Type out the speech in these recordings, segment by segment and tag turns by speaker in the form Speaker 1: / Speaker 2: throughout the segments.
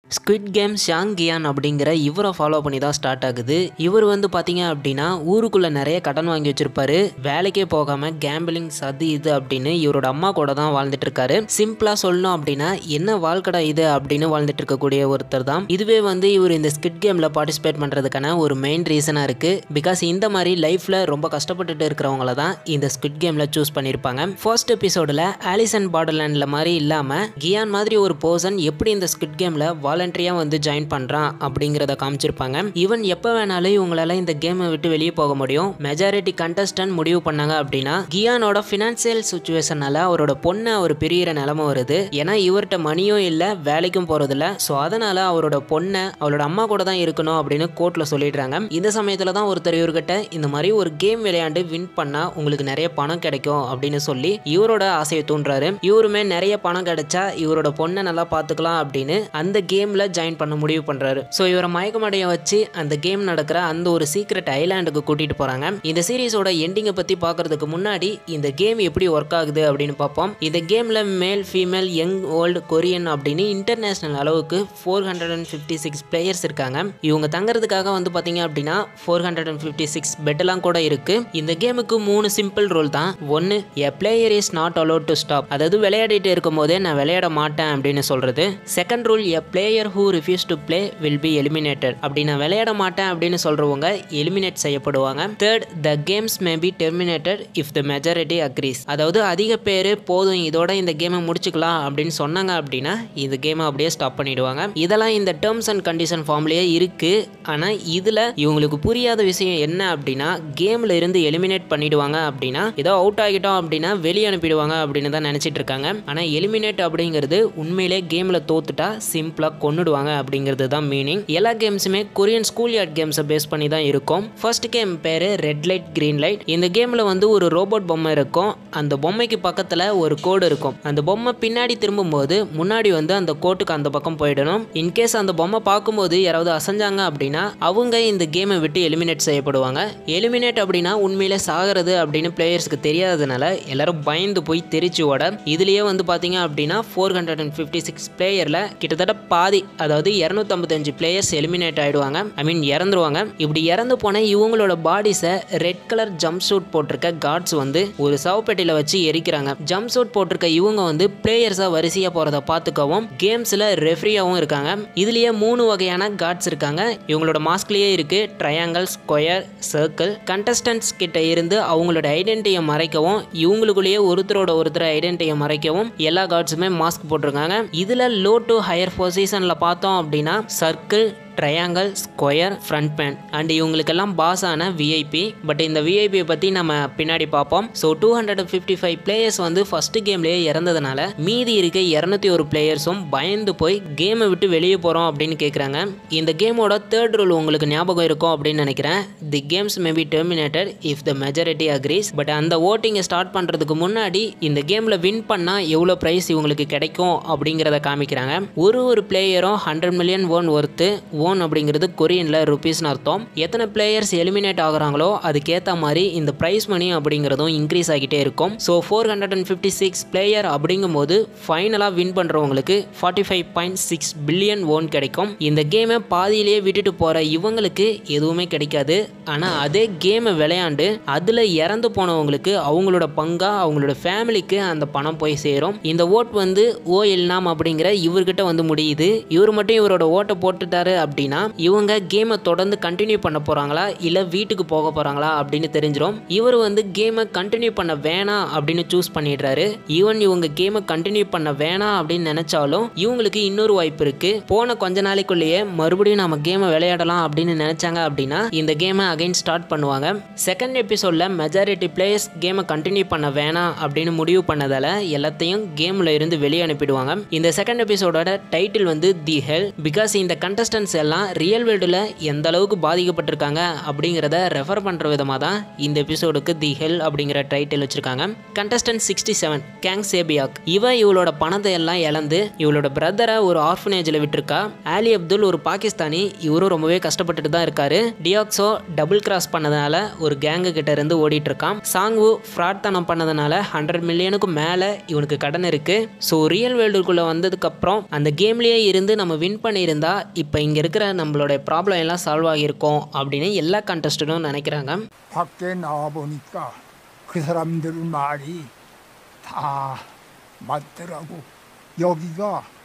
Speaker 1: Squid game ஷாங் Gyan அப்படிங்கிற இவரை follow பண்ணி தான் ஸ்டார்ட் ஆகுது இவர் வந்து பார்த்தீங்க அப்படின்னா ஊருக்குள்ளே நிறைய கடன் வாங்கி வச்சிருப்பாரு வேலைக்கே போகாமல் கேம்பிளிங்ஸ் அது இது அப்படின்னு இவரோட அம்மா கூட தான் வாழ்ந்துட்டு இருக்காரு சிம்பிளாக சொல்லணும் அப்படின்னா என்ன வாழ்க்கடா இது அப்படின்னு வாழ்ந்துட்டு இருக்கக்கூடிய ஒருத்தர் தான் இதுவே வந்து இவர் இந்த ஸ்கிட் கேமில் பார்ட்டிசிபேட் பண்ணுறதுக்கான ஒரு மெயின் ரீசனாக இருக்குது பிகாஸ் இந்த மாதிரி லைஃப்பில் ரொம்ப கஷ்டப்பட்டுட்டு இருக்கிறவங்கள தான் இந்த ஸ்குவிட் கேமில் சூஸ் பண்ணியிருப்பாங்க ஃபர்ஸ்ட் எபிசோடில் ஆலிசன் பார்டர்லேண்டில் மாதிரி இல்லாமல் கியான் மாதிரி ஒரு பர்சன் எப்படி இந்த ஸ்குவிட் கேமில் வாலண்டரியாக வந்து ஜாயின் பண்ணுறான் அப்படிங்கிறத காமிச்சிருப்பாங்க ஈவன் எப்போ வேணாலும் இவங்களால இந்த கேமை விட்டு வெளியே போக முடியும் மெஜாரிட்டி கண்டஸ்டன்ட் முடிவு பண்ணாங்க அப்படின்னா கியானோட ஃபினான்சியல் சுச்சுவேஷனால அவரோட பொண்ணை அவர் பிரியிற நிலமை வருது ஏன்னா இவர்கிட்ட மணியும் இல்லை வேலைக்கும் போகிறதில்ல ஸோ அதனால அவரோட பொண்ணை அவளோட அம்மா கூட தான் இருக்கணும் அப்படின்னு கோர்ட்டில் சொல்லிடுறாங்க இந்த சமயத்தில் தான் ஒருத்தர் இவர்கிட்ட இந்த மாதிரி ஒரு கேம் விளையாண்டு வின் பண்ணால் உங்களுக்கு நிறைய பணம் கிடைக்கும் அப்படின்னு சொல்லி இவரோட ஆசையை தூண்டுறாரு இவருமே நிறைய பணம் கிடைச்சா இவரோட பொண்ணை நல்லா பார்த்துக்கலாம் அப்படின்னு அந்த கேமில் ஜாயின் பண்ண முடிவு பண்ணுறாரு ஸோ இவரை மயக்கமடைய வச்சு அந்த கேம் நடக்கிற அந்த ஒரு சீக்ரெட் ஐலாண்டுக்கு கூட்டிகிட்டு போகிறாங்க இந்த சீரிஸோட எண்டிங்கை பற்றி பார்க்கறதுக்கு முன்னாடி இந்த கேம் எப்படி ஒர்க் ஆகுது அப்படின்னு பார்ப்போம் இந்த கேமில் male female young old Korean அப்படின்னு இன்டர்நேஷ்னல் அளவுக்கு four hundred and fifty six players இருக்காங்க இவங்க தங்குறதுக்காக வந்து பார்த்தீங்க அப்படின்னா four hundred and fifty six பெட்டெல்லாம் கூட இருக்கு இந்த கேமுக்கு மூணு சிம்பிள் ரூல் தான் ஒன்று a player is not allowed to stop அதாவது விளையாடிட்டு இருக்கும் போதே நான் விளையாட மாட்டேன் அப்படின்னு சொல்றது second rule a player who refuse to play will be eliminated அப்படி நான் விளையாட மாட்டேன் அப்படின்னு சொல்றவங்க எலிமினேட் செய்யப்படுவாங்க third the games may be terminated if the majority agrees அதாவது அதிக பேர் போதும் இதோட இந்த கேமை முடிச்சுக்கலாம் அப்படின்னு சொன்னாங்க அப்படின்னா இந்த கேமை அப்படியே ஸ்டாப் பண்ணிடுவாங்க இதெல்லாம் இந்த டேர்ம்ஸ் அண்ட் கண்டிஷன் ஃபார்ம்லேயே இருக்கு ஆனால் இதில் இவங்களுக்கு புரியாத விஷயம் என்ன அப்படின்னா கேமில் இருந்து எலிமினேட் பண்ணிடுவாங்க அப்படின்னா ஏதோ அவுட் ஆகிட்டோம் அப்படின்னா வெளியே அனுப்பிடுவாங்க அப்படின்னு தான் நினச்சிட்டு இருக்காங்க ஆனால் எலிமினேட் அப்படிங்கிறது உண்மையிலே கேமில் தோத்துட்டா சிம்பிளாக கொன்னுடுவாங்க அப்படிங்கிறது தான் மீனிங் எல்லா கேம்ஸுமே கொரியன் ஸ்கூல் யார்ட் கேம்ஸை பேஸ் பண்ணி தான் இருக்கும் ஃபர்ஸ்ட் கேம் பேர் ரெட் லைட் கிரீன் லைட் இந்த கேமில் வந்து ஒரு ரோபோட் பொம்மை இருக்கும் அந்த பொம்மைக்கு பக்கத்தில் ஒரு கோடு இருக்கும் அந்த பொம்மை பின்னாடி திரும்பும்போது முன்னாடி வந்து அந்த கோட்டுக்கு அந்த பக்கம் போயிடணும் இன்கேஸ் அந்த பொம்மை பார்க்கும்போது யாராவது அசைஞ்சாங்க அப்படின்னா அவங்க இந்த கேமை விட்டு எலிமினேட் செய்யப்படுவாங்க எலிமினேட் அப்படின்னா உண்மையிலே சாகிறது அப்படின்னு பிளேயர்ஸ்க்கு தெரியாததுனால எல்லாரும் பயந்து போய் தெரிச்சு ஓட இதுலயே வந்து பார்த்தீங்க அப்படின்னா four hundred and fifty six பிளேயரில் கிட்டத்தட்ட பாதி அதாவது இரநூத்தம்பத்தஞ்சு பிளேயர்ஸ் எலிமினேட் ஆயிடுவாங்க ஐ மீன் இறந்துருவாங்க இப்படி இறந்து போன இவங்களோட பாடிஸை ரெட் கலர் ஜம்ப் சூட் போட்டிருக்க காட்ஸ் வந்து ஒரு சவப்பெட்டியில் வச்சு எரிக்கிறாங்க ஜம்ப் சூட் போட்டிருக்க இவங்க வந்து பிளேயர்ஸாக வரிசையாக போகிறத பார்த்துக்கவும் கேம்ஸில் ரெஃப்ரியாகவும் இருக்காங்க இதுலேயே மூணு வகையான காட்ஸ் இருக்காங்க இவங்களோட மாஸ்க்லேயே இருக்கு ட்ரையாங்கல் ஸ்கொயர் சர்க்கிள் கண்டஸ்டன்ட்ஸ் கிட்ட இருந்து அவங்களோட ஐடென்டிட்டியை மறைக்கவும் இவங்களுக்குள்ளேயே ஒருத்தரோட ஒருத்தர் ஐடென்டிட்டியை மறைக்கவும் எல்லா காட்ஸுமே மாஸ்க் போட்டிருக்காங்க இதில் லோ டு ஹையர் பொசிஷனில் பார்த்தோம் அப்படின்னா circle triangle square front man and இவங்களுக்கெல்லாம் பாஸ் ஆன விஐபி பட் இந்த விஐபியை பற்றி நம்ம பின்னாடி பார்ப்போம் so two hundred fifty five players வந்து ஃபஸ்ட்டு கேம்லேயே இறந்ததுனால மீதி இருக்க இரநூத்தி ஒரு பிளேயர்ஸும் பயந்து போய் கேமை விட்டு வெளியே போகிறோம் அப்படின்னு கேட்குறாங்க இந்த கேமோட தேர்ட் ரூல் உங்களுக்கு ஞாபகம் இருக்கும் அப்படின்னு நினைக்கிறேன் the games may be terminated if the majority agrees but அந்த ஓட்டிங்கை ஸ்டார்ட் பண்ணுறதுக்கு முன்னாடி இந்த கேமில் வின் பண்ணால் எவ்வளோ ப்ரைஸ் இவங்களுக்கு கிடைக்கும் அப்படிங்கிறத காமிக்கிறாங்க ஒரு ஒரு பிளேயரும் hundred million won worth won அப்படிங்கிறது கொரியனில் ருபீஸ்னு அர்த்தம் எத்தனை பிளேயர்ஸ் எலிமினேட் ஆகுறாங்களோ அதுக்கேற்ற மாதிரி இந்த ப்ரைஸ் மணி அப்படிங்கிறதும் இன்க்ரீஸ் ஆகிட்டே இருக்கும் so four hundred and fifty six player அப்படிங்கும்போது ஃபைனலாக வின் பண்ணுறவங்களுக்கு forty five point six billion won கிடைக்கும் இந்த கேமை பாதியிலேயே விட்டுட்டு போகிற இவங்களுக்கு எதுவுமே கிடைக்காது ஆனால் அதே கேமை விளையாண்டு அதில் இறந்து போனவங்களுக்கு அவங்களோட பங்கா அவங்களோட ஃபேமிலிக்கு அந்த பணம் போய் சேரும் இந்த ஓட் வந்து ஓ இல்நாம் அப்படிங்கிற இவர்கிட்ட வந்து முடியுது இவர் மட்டும் இவரோட ஓட்டை போட்டுட்டாரு அப்படின்னா இவங்க கேமை தொடர்ந்து கண்டினியூ பண்ண போகிறாங்களா இல்லை வீட்டுக்கு போக போகிறாங்களா அப்படின்னு தெரிஞ்சிடும் இவர் வந்து கேமை கண்டினியூ பண்ண வேணாம் அப்படின்னு சூஸ் பண்ணிடுறாரு ஈவன் இவங்க கேமை கண்டினியூ பண்ண வேணாம் அப்படின்னு நினைச்சாலும் இவங்களுக்கு இன்னொரு வாய்ப்பு இருக்கு போன கொஞ்ச நாளைக்குள்ளேயே மறுபடியும் நம்ம கேமை விளையாடலாம் அப்படின்னு நினைச்சாங்க அப்படின்னா இந்த கேமை அகைன் ஸ்டார்ட் பண்ணுவாங்க செகண்ட் எபிசோட்ல மெஜாரிட்டி பிளேயர்ஸ் கேமை கண்டினியூ பண்ண வேணாம் அப்படின்னு முடிவு பண்ணதால எல்லாத்தையும் கேம்ல இருந்து வெளியே அனுப்பிடுவாங்க இந்த செகண்ட் எபிசோடோட டைட்டில் வந்து தி ஹெல் பிகாஸ் இந்த கண்டஸ்டன்ஸ் எல்லாம் ரியல் வேர்ல்டில் எந்த அளவுக்கு பாதிக்கப்பட்டிருக்காங்க அப்படிங்கிறத ரெஃபர் பண்ணுற விதமாக தான் இந்த எபிசோடுக்கு தி ஹெல் அப்படிங்கிற டைட்டில் வச்சுருக்காங்க contestant sixty seven Kang Saebyeok இவ இவளோட பணத்தை எல்லாம் இழந்து இவளோட பிரதரை ஒரு ஆர்ஃபனேஜில் விட்டுருக்கா ஆலி அப்துல் ஒரு பாகிஸ்தானி இவரும் ரொம்பவே கஷ்டப்பட்டுட்டு தான் இருக்காரு டியாக்ஸோ டபுள் கிராஸ் பண்ணதுனால ஒரு கேங்கு கிட்ட இருந்து ஓடிட்டு இருக்கான் சாங்வு ஃப்ராட் தனம் பண்ணதுனால ஹண்ட்ரட் மில்லியனுக்கு மேலே இவனுக்கு கடன் இருக்கு ஸோ ரியல் வேர்ல்டுக்குள்ளே வந்ததுக்கப்புறம் அந்த கேம்லேயே இருந்து நம்ம வின் பண்ணியிருந்தா இப்போ இங்கே இருக்கிற நம்மளோட ப்ராப்ளம் எல்லாம் சால்வ் ஆகியிருக்கும் அப்படின்னு எல்லா கண்டஸ்டனும் நினைக்கிறாங்க
Speaker 2: 밖에 나와 보니까 그 사람들 말이 다 맞더라고. 여기가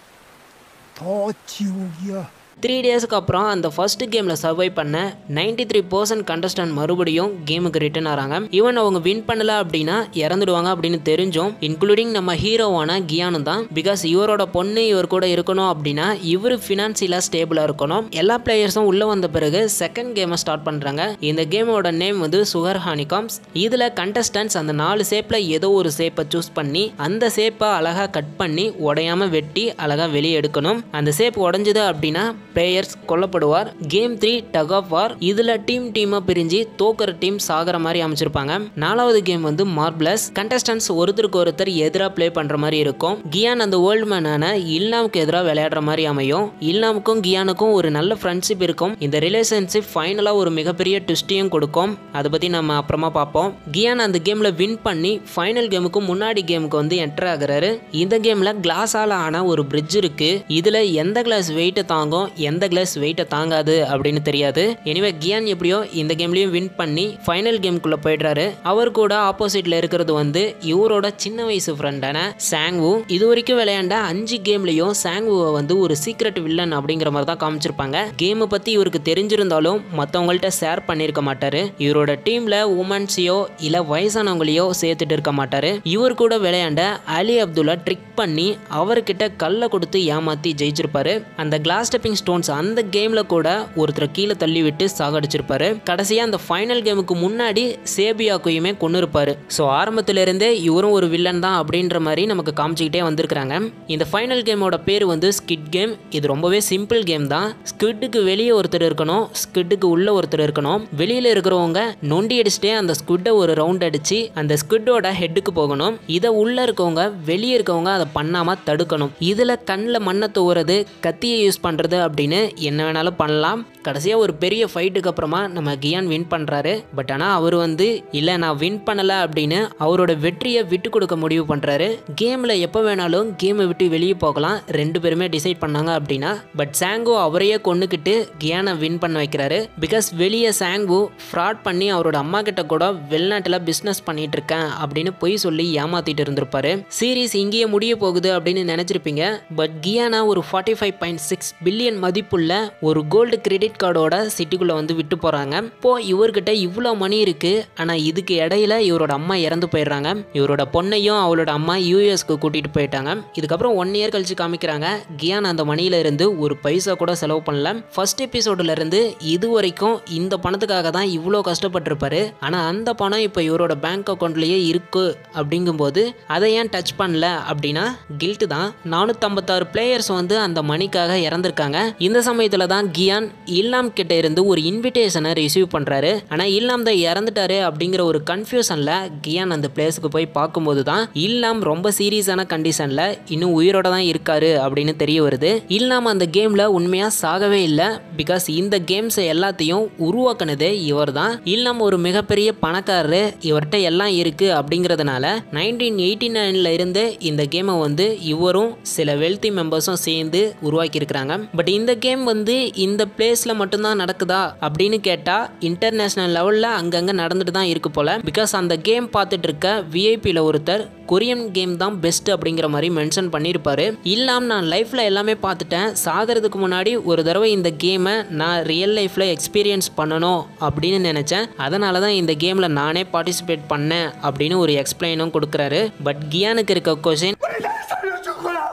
Speaker 2: 더 지옥이야.
Speaker 1: த்ரீ டேஸ்க்கு அப்புறம் அந்த ஃபர்ஸ்ட் கேமில் சர்வை பண்ண நைன்டி த்ரீ பர்சன்ட் கண்டஸ்டன்ட் மறுபடியும் கேமுக்கு ரிட்டர்ன் ஆகிறாங்க ஈவன் அவங்க வின் பண்ணல அப்படின்னா இறந்துடுவாங்க அப்படின்னு தெரிஞ்சும் இன்க்ளூடிங் நம்ம ஹீரோவான கியானு தான் பிகாஸ் இவரோட பொண்ணு இவர் கூட இருக்கணும் அப்படின்னா இவர் ஃபினான்சியலாக ஸ்டேபிளாக இருக்கணும் எல்லா பிளேயர்ஸும் உள்ளே வந்த பிறகு செகண்ட் கேமை ஸ்டார்ட் பண்ணுறாங்க இந்த கேமோட நேம் வந்து சுகர் ஹானிகாம்ஸ் இதில் கண்டஸ்டன்ட்ஸ் அந்த நாலு ஷேப்பில் ஏதோ ஒரு ஷேப்பை சூஸ் பண்ணி அந்த ஷேப்பை அழகாக கட் பண்ணி உடையாம வெட்டி அழகாக வெளியே எடுக்கணும் அந்த ஷேப் உடஞ்சுது அப்படின்னா பிளேயர்ஸ் கொல்லப்படுவார் game three tug of war இதில் டீம் டீமாக பிரிஞ்சு தோக்கிற டீம் சாகிற மாதிரி அமைச்சிருப்பாங்க நாலாவது கேம் வந்து மார்பிளஸ் கண்டஸ்டன்ஸ் ஒருத்தருக்கு ஒருத்தர் எதிராக ப்ளே பண்ணுற மாதிரி இருக்கும் கியான் அந்த வேர்ல்டு மேனான இல்லாமுக்கு எதிராக விளையாடுற மாதிரி அமையும் இல்லாமுக்கும் கியானுக்கும் ஒரு நல்ல ஃப்ரெண்ட்ஷிப் இருக்கும் இந்த ரிலேஷன்ஷிப் ஃபைனலாக ஒரு மிகப்பெரிய ட்விஸ்டையும் கொடுக்கும் அதை பற்றி நம்ம அப்புறமா பார்ப்போம் கியான் அந்த கேமில் வின் பண்ணி ஃபைனல் கேமுக்கு முன்னாடி கேமுக்கு வந்து என்டர் ஆகுறாரு இந்த கேமில் கிளாஸால் ஆன ஒரு பிரிட்ஜ் இருக்கு இதில் எந்த கிளாஸ் வெயிட்டை தாங்கும் எந்த கிளாஸ் வெயிட்டை தாங்காது அப்படின்னு தெரியாது எனிவே கியான் எப்படியோ இந்த கேம்லேயும் வின் பண்ணி ஃபைனல் கேமுக்குள்ளே போயிடுறாரு அவர் கூட ஆப்போசிட்டில் இருக்கிறது வந்து இவரோட சின்ன வயசு ஃப்ரெண்டான சாங்வு இது வரைக்கும் விளையாண்ட அஞ்சு கேம்லேயும் சாங்வுவை வந்து ஒரு சீக்ரெட் வில்லன் அப்படிங்கிற மாதிரி தான் காமிச்சிருப்பாங்க கேமை பற்றி இவருக்கு தெரிஞ்சிருந்தாலும் மற்றவங்கள்ட்ட ஷேர் பண்ணியிருக்க மாட்டாரு இவரோட டீமில் உமன்ஸையோ இல்லை வயசானவங்களையோ சேர்த்துட்டு இருக்க மாட்டாரு இவர் கூட விளையாண்ட அலி அப்துல்லா ட்ரிக் பண்ணி அவர்கிட்ட கல்லை கொடுத்து ஏமாற்றி ஜெயிச்சிருப்பாரு அந்த கிளாஸ் ஸ்டெப்பிங் ஸ்டோன்ஸ் அந்த கேமில் கூட ஒருத்தரை கீழே தள்ளி விட்டு சாகடிச்சிருப்பாரு கடைசியாக அந்த ஃபைனல் கேமுக்கு முன்னாடி சேபியாக்கையுமே கொண்டு இருப்பாரு ஸோ ஆரம்பத்திலிருந்தே இவரும் ஒரு வில்லன் தான் அப்படின்ற மாதிரி நமக்கு காமிச்சிக்கிட்டே வந்திருக்கிறாங்க இந்த ஃபைனல் கேமோட பேர் வந்து ஸ்கிட் கேம் இது ரொம்பவே சிம்பிள் கேம் தான் ஸ்கிட்டுக்கு வெளியே ஒருத்தர் இருக்கணும் ஸ்கிட்டுக்கு உள்ள ஒருத்தர் இருக்கணும் வெளியில் இருக்கிறவங்க நொண்டி அடிச்சுட்டே அந்த ஸ்குட்டை ஒரு ரவுண்ட் அடிச்சு அந்த ஸ்குட்டோட ஹெட்டுக்கு போகணும் இதை உள்ள இருக்கவங்க வெளியே இருக்கவங்க அதை பண்ணாம தடுக்கணும் இதுல கண்ணில் மண்ணை தூவுறது கத்தியை யூஸ் பண்றது அப்படின்னு என்ன வேணாலும் பண்ணலாம் கடைசியாக ஒரு பெரிய ஃபைட்டுக்கு அப்புறமா நம்ம கியான் வின் பண்ணுறாரு பட் ஆனால் அவர் வந்து இல்லை நான் வின் பண்ணலை அப்படின்னு அவரோட வெற்றியை விட்டு கொடுக்க முடிவு பண்ணுறாரு கேமில் எப்போ வேணாலும் கேமை விட்டு வெளியே போகலாம் ரெண்டு பேருமே டிசைட் பண்ணாங்க அப்படின்னா பட் சாங்கோ அவரையே கொண்டுக்கிட்டு கியானை வின் பண்ண வைக்கிறாரு பிகாஸ் வெளியே சாங்கு ஃப்ராட் பண்ணி அவரோட அம்மா கிட்ட கூட வெளிநாட்டில் பிஸ்னஸ் பண்ணிட்டு இருக்கேன் அப்படின்னு பொய் சொல்லி ஏமாத்திட்டு இருந்திருப்பாரு சீரீஸ் இங்கேயே முடிய போகுது அப்படின்னு நினைச்சிருப்பீங்க பட் கியானா ஒரு forty five point six billion மதிப்புள்ள ஒரு கோல்டு கிரெடிட் கார்டோட சிட்டிக்குள்ள வந்து விட்டு போறாங்க இப்போ இவர்கிட்ட இவ்வளோ மணி இருக்கு ஆனா இதுக்கு இடையில இவரோட அம்மா இறந்து போயிடுறாங்க இவரோட பொண்ணையும் அவளோட அம்மா யூஎஸ்க்கு கூட்டிட்டு போயிட்டாங்க இதுக்கப்புறம் ஒன் இயர் கழிச்சு காமிக்கிறாங்க கியான் அந்த மணியில இருந்து ஒரு பைசா கூட செலவு பண்ணல ஃபர்ஸ்ட் எபிசோடுல இருந்து இது வரைக்கும் இந்த பணத்துக்காக தான் இவ்வளோ கஷ்டப்பட்டிருப்பாரு ஆனா அந்த பணம் இப்போ இவரோட பேங்க் அக்கௌண்ட்லயே இருக்கு அப்படிங்கும்போது அதை ஏன் டச் பண்ணல அப்படின்னா கில்ட்டு தான் நானூற்றம்பத்தாறு பிளேயர்ஸ் வந்து அந்த மணிக்காக இறந்துருக்காங்க இந்த சமயத்தில் தான் கியான் இல்லாம் கிட்ட இருந்து ஒரு இன்விடேஷனை ரிசீவ் பண்ணுறாரு ஆனால் இல்லாம் தான் இறந்துட்டாரு அப்படிங்கிற ஒரு கன்ஃபியூஷனில் கியான் அந்த பிளேஸுக்கு போய் பார்க்கும்போது தான் இல்லாம் ரொம்ப சீரியஸான கண்டிஷனில் இன்னும் உயிரோட தான் இருக்காரு அப்படின்னு தெரிய வருது இல்லாம் அந்த கேமில் உண்மையாக சாகவே இல்லை பிகாஸ் இந்த கேம்ஸை எல்லாத்தையும் உருவாக்குனதே இவர் தான் இல்லாம் ஒரு மிகப்பெரிய பணக்காரரு இவர்கிட்ட எல்லாம் இருக்கு அப்படிங்கிறதுனால நைன்டீன் எயிட்டி நைனில் இருந்து இந்த கேமை வந்து இவரும் சில வெல்த்தி மெம்பர்ஸும் சேர்ந்து உருவாக்கியிருக்கிறாங்க பட் இந்த கேம் வந்து இந்த பிளேஸில் மட்டும்தான் நடக்குதா அப்படின்னு கேட்டால் இன்டர்நேஷ்னல் லெவலில் அங்கங்கே நடந்துட்டு தான் இருக்கு போல பிகாஸ் அந்த கேம் பார்த்துட்டு இருக்க விஐபியில் ஒருத்தர் கொரியன் கேம் தான் பெஸ்ட் அப்படிங்கிற மாதிரி மென்ஷன் பண்ணியிருப்பாரு இல்லாம நான் லைஃப்பில் எல்லாமே பார்த்துட்டேன் சாகிறதுக்கு முன்னாடி ஒரு தடவை இந்த கேமை நான் ரியல் லைஃப்பில் எக்ஸ்பீரியன்ஸ் பண்ணணும் அப்படின்னு நினச்சேன் அதனால தான் இந்த கேமில் நானே பார்ட்டிசிபேட் பண்ணேன் அப்படின்னு ஒரு எக்ஸ்பிளைனும் கொடுக்குறாரு பட் கியானுக்கு இருக்க கொஷின்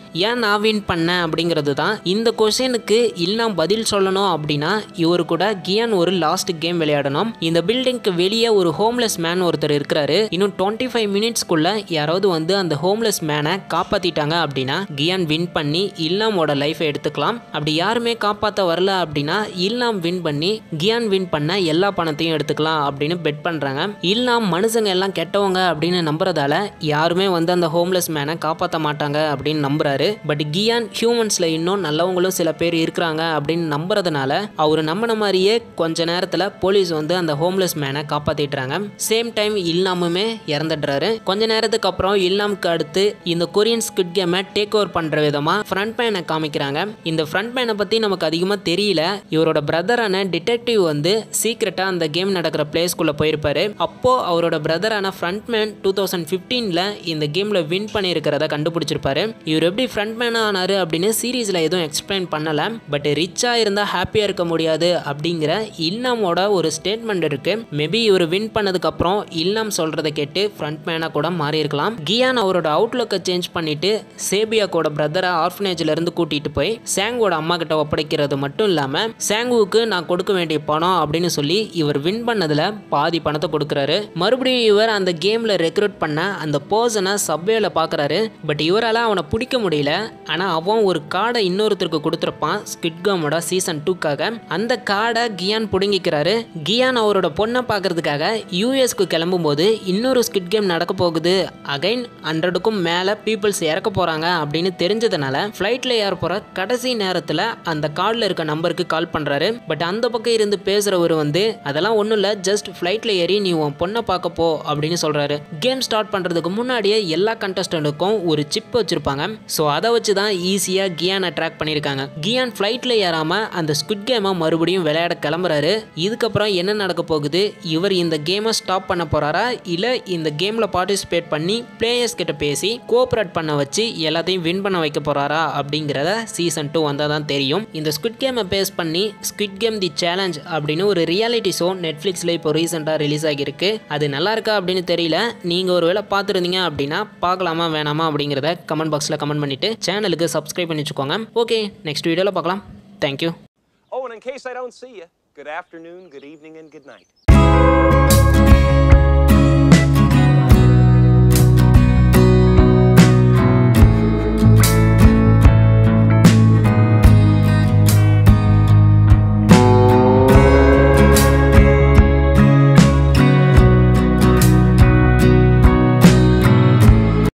Speaker 1: ஏன் நான் வின் பண்ணேன் அப்படிங்கிறது தான் இந்த கொஷனுக்கு இல்லாம் பதில் சொல்லணும் அப்படின்னா இவர் கூட கியான் ஒரு லாஸ்ட் கேம் விளையாடணும் இந்த பில்டிங்க்கு வெளியே ஒரு ஹோம்லெஸ் மேன் ஒருத்தர் இருக்கிறாரு இன்னும் டுவெண்ட்டி ஃபைவ் மினிட்ஸ்க்குள்ள யாராவது வந்து அந்த ஹோம்லெஸ் மேனை காப்பாத்திட்டாங்க அப்படின்னா கியான் வின் பண்ணி இல்லாமோட லைஃபை எடுத்துக்கலாம் அப்படி யாருமே காப்பாற்ற வரல அப்படின்னா இல்லாம் வின் பண்ணி கியான் வின் பண்ண எல்லா பணத்தையும் எடுத்துக்கலாம் அப்படின்னு பெட் பண்றாங்க இல்லாம் மனுஷங்க எல்லாம் கெட்டவங்க அப்படின்னு நம்புறதால யாருமே வந்து அந்த ஹோம்லெஸ் மேனை காப்பாற்ற மாட்டாங்க அப்படின்னு நம்புறாரு பட் கியான் ஹியூமன்ஸ்ல இன்னும் நல்லவங்களும் சில பேர் இருக்கிறாங்க அப்படின்னு நம்புறதுனால அவர் நம்பின மாதிரியே கொஞ்ச நேரத்துல போலீஸ் வந்து அந்த ஹோம்லெஸ் மேனை காப்பாத்திடுறாங்க சேம் டைம் இல்லாமுமே இறந்துடுறாரு கொஞ்ச நேரத்துக்கு அப்புறம் இல்லாமுக்கு அடுத்து இந்த கொரியன் ஸ்குட் கேமை டேக் ஓவர் பண்ற விதமா ஃப்ரண்ட் மேனை காமிக்கிறாங்க இந்த ஃப்ரண்ட் மேனை பத்தி நமக்கு அதிகமா தெரியல இவரோட பிரதரான டிடெக்டிவ் வந்து சீக்கிரட்டா அந்த கேம் நடக்கிற பிளேஸ்க்குள்ள போயிருப்பாரு அப்போ அவரோட பிரதரான ஃப்ரண்ட் மேன் டூ தௌசண்ட் ஃபிஃப்டீன்ல இந்த கேம்ல வின் பண்ணியிருக்கிறத கண்டுபிடிச்சிருப்பாரு இவர் எப்படி ஃப்ரண்ட் மேனா ஆனாரு அப்படின்னு சீரீஸ்ல எதுவும் எக்ஸ்பிளைன் பண்ணல பட் ரிச்சா இருந்தா ஹாப்பியா இருக்க முடியாது அப்படிங்கிற இல்லாமோட ஒரு ஸ்டேட்மெண்ட் இருக்கு மேபி இவர் வின் பண்ணதுக்கு அப்புறம் இல்லம் சொல்றதை கேட்டு ஃப்ரண்ட் மேனா கூட மாறி இருக்கலாம் கியான் அவரோட அவுட்லுக்கை சேஞ்ச் பண்ணிட்டு சேபியாக்கோட பிரதரை ஆர்ஃபனேஜ்ல இருந்து கூட்டிட்டு போய் சாங்கோட அம்மா கிட்ட ஒப்படைக்கிறது மட்டும் இல்லாம சாங்குவுக்கு நான் கொடுக்க வேண்டிய பணம் அப்படின்னு சொல்லி இவர் வின் பண்ணதுல பாதி பணத்தை கொடுக்குறாரு மறுபடியும் இவர் அந்த கேம்ல ரெக்ரூட் பண்ண அந்த பர்சனை சப்வேல பாக்குறாரு பட் இவரால அவனை பிடிக்க முடியல ஆனா அவன் ஒரு கார்டை இன்னொருத்தருக்கு கொடுத்துருப்பான் ஸ்கிட் கேமோட சீசன் டூக்காக அந்த கார்டை கியான் பிடுங்கிக்கிறாரு கியான் அவரோட பொண்ணை பார்க்கறதுக்காக யூஎஸ்க்கு கிளம்பும்போது இன்னொரு ஸ்கிட் கேம் நடக்க போகுது அகைன் ஹண்ட்ரடுக்கும் மேலே பீப்புள்ஸ் இறக்க போகிறாங்க அப்படின்னு தெரிஞ்சதுனால ஃப்ளைட்டில் ஏற போகிற கடைசி நேரத்தில் அந்த கார்டில் இருக்க நம்பருக்கு கால் பண்ணுறாரு பட் அந்த பக்கம் இருந்து பேசுகிறவர் வந்து அதெல்லாம் ஒன்றும் இல்லை ஜஸ்ட் ஃப்ளைட்டில் ஏறி நீ உன் பொண்ணை பார்க்க போ அப்படின்னு சொல்கிறாரு கேம் ஸ்டார்ட் பண்ணுறதுக்கு முன்னாடியே எல்லா கண்டஸ்டண்ட்டுக்கும் ஒரு சிப் வச்சுருப்பாங்க ஸோ அதை வச்சு தான் ஈஸியாக கியானை ட்ராக் பண்ணியிருக்காங்க கியான் ஃப்ளைட்டில் ஏறாமல் அந்த ஸ்குட் கேமை மறுபடியும் விளையாட கிளம்புறாரு இதுக்கப்புறம் என்ன நடக்க போகுது இவர் இந்த கேமை ஸ்டாப் பண்ண போகிறாரா இல்லை இந்த கேமில் பார்ட்டிசிபேட் பண்ணி பிளேயர்ஸ் கிட்ட பேசி கோஆப்ரேட் பண்ண வச்சு எல்லாத்தையும் வின் பண்ண வைக்க போகிறாரா அப்படிங்கிறத சீசன் டூ வந்தால் தான் தெரியும் இந்த ஸ்குட் கேமை பேஸ் பண்ணி ஸ்குட் கேம் தி சேலஞ்ச் அப்படின்னு ஒரு ரியாலிட்டி ஷோ நெட்ஃப்ளிக்ஸில் இப்போ ரீசெண்டாக ரிலீஸ் ஆகியிருக்கு அது நல்லா இருக்கா அப்படின்னு தெரியல நீங்கள் ஒரு வேளை பார்த்துருந்தீங்க அப்படின்னா பார்க்கலாமா வேணாமா அப்படிங்கிறத கமெண்ட் பாக்ஸில் கமெண்ட் பண்ணிவிட்டு சேனலுக்கு சப்ஸ்கிரைப் பண்ணி வச்சுக்கோங்க ஓகே நெக்ஸ்ட் வீடியோவில் பார்க்கலாம் thank you
Speaker 3: Oh, and in case I don't see you, good afternoon, good evening, and good night.